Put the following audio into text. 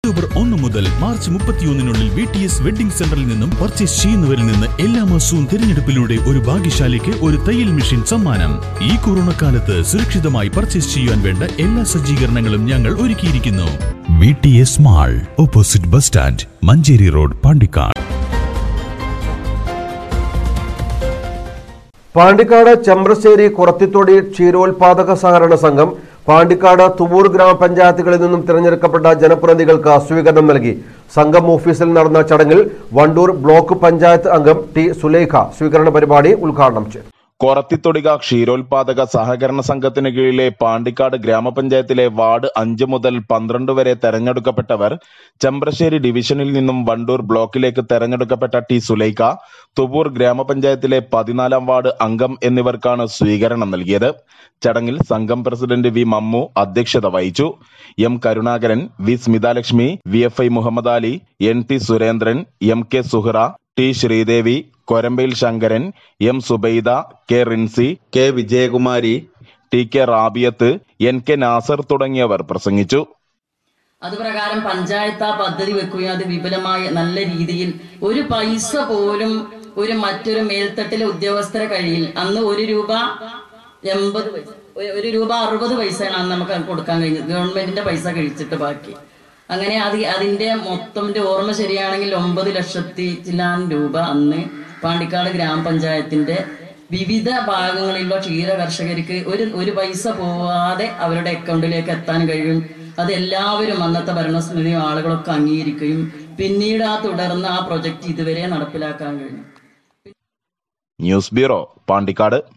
October ഒന്ന് മുതൽ March മുപ്പത്തിയൊന്നിനുള്ളിൽ വി ടി എസ് വെഡിംഗ് സെന്ററിൽ നിന്നും പർച്ചേസ് ചെയ്യുന്നവരിൽ നിന്ന് എല്ലാ മാസവും തിരഞ്ഞെടുപ്പിലൂടെ ഒരു ഭാഗ്യശാലിക്ക് ഒരു തയ്യൽ മെഷീൻ സമ്മാനം ഈ കൊറോണ കാലത്ത് സുരക്ഷിതമായി പർച്ചേസ് ചെയ്യാൻ വേണ്ട എല്ലാ സജ്ജീകരണങ്ങളും ഞങ്ങൾ ഒരുക്കിയിരിക്കുന്നു V T S mall opposite bus stand Manjeri road Pandikkad Pandikkad Chembrasseri Kurathithodi ക്ഷീരോത്പാദക സഹകരണ സംഘം പാണ്ടിക്കാട് തുവൂർ ഗ്രാമപഞ്ചായത്തുകളിൽ നിന്നും തിരഞ്ഞെടുക്കപ്പെട്ട ജനപ്രതിനിധികൾക്ക് സ്വീകരണം നൽകി സംഘം ഓഫീസിൽ നടന്ന ചടങ്ങിൽ വണ്ടൂർ ബ്ലോക്ക് പഞ്ചായത്ത് അംഗം ടി സുലേഖ സ്വീകരണ പരിപാടി ഉദ്ഘാടനം ചെയ്തു കൊറത്തിത്തൊടിക ക്ഷീരോത്പാദക സഹകരണ സംഘത്തിന് കീഴിലെ പാണ്ടിക്കാട് ഗ്രാമപഞ്ചായത്തിലെ വാർഡ് അഞ്ച് മുതൽ പന്ത്രണ്ട് വരെ തെരഞ്ഞെടുക്കപ്പെട്ടവർ ചെമ്പ്രശ്ശേരി ഡിവിഷനിൽ നിന്നും വണ്ടൂർ ബ്ലോക്കിലേക്ക് തെരഞ്ഞെടുക്കപ്പെട്ട ടി സുലൈഖ തുവൂർ ഗ്രാമപഞ്ചായത്തിലെ പതിനാലാം വാർഡ് അംഗം എന്നിവർക്കാണ് സ്വീകരണം നൽകിയത് ചടങ്ങിൽ സംഘം പ്രസിഡന്റ് വി മമ്മു അധ്യക്ഷത വഹിച്ചു M Karunakaran V Smithalakshmi V F I Muhammad Ali N T Surendran M K Suhara T Sreedevi Korambayil Shankaran M Subaida K Rinsi K Vijayakumari T K Rabiyath N K Nasar തുടങ്ങിയവർ പ്രസംഗിച്ചു അതുപ്രകാരം പഞ്ചായത്ത് ആ പദ്ധതി വെക്കുകയും അത് വിപുലമായ നല്ല രീതിയിൽ ഒരു പൈസ പോലും ഒരു മറ്റൊരു മേൽത്തട്ടിലെ ഉദ്യോഗസ്ഥരെ കയ്യിൽ അന്ന് ഒരു രൂപ എൺപത് പൈസ ഒരു- ഒരു രൂപ അറുപത് പൈസയാണ് അന്ന് നമുക്ക് കൊടുക്കാൻ കഴിഞ്ഞത് ഗവൺമെന്റിന്റെ പൈസ കഴിച്ചിട്ട് ബാക്കി അങ്ങനെ അത് അതിന്റെ മൊത്തത്തിന്റെ ഓർമ്മ ശരിയാണെങ്കിൽ ഒമ്പത് ലക്ഷത്തി ചില്ലാൻ രൂപ അന്ന് പാണ്ടിക്കാട് ഗ്രാമപഞ്ചായത്തിന്റെ വിവിധ ഭാഗങ്ങളിലുള്ള ക്ഷീര കർഷകർക്ക് ഒരു ഒരു പൈസ പോവാതെ അവരുടെ അക്കൗണ്ടിലേക്ക് എത്താൻ കഴിയും അത് എല്ലാവരും അന്നത്തെ ഭരണസമിതിയും ആളുകളൊക്കെ അംഗീകരിക്കുകയും പിന്നീട് ആ തുടർന്ന് ആ പ്രൊജക്ട് ഇതുവരെ നടപ്പിലാക്കാൻ കഴിഞ്ഞു ന്യൂസ് ബ്യൂറോ പാണ്ടിക്കാട്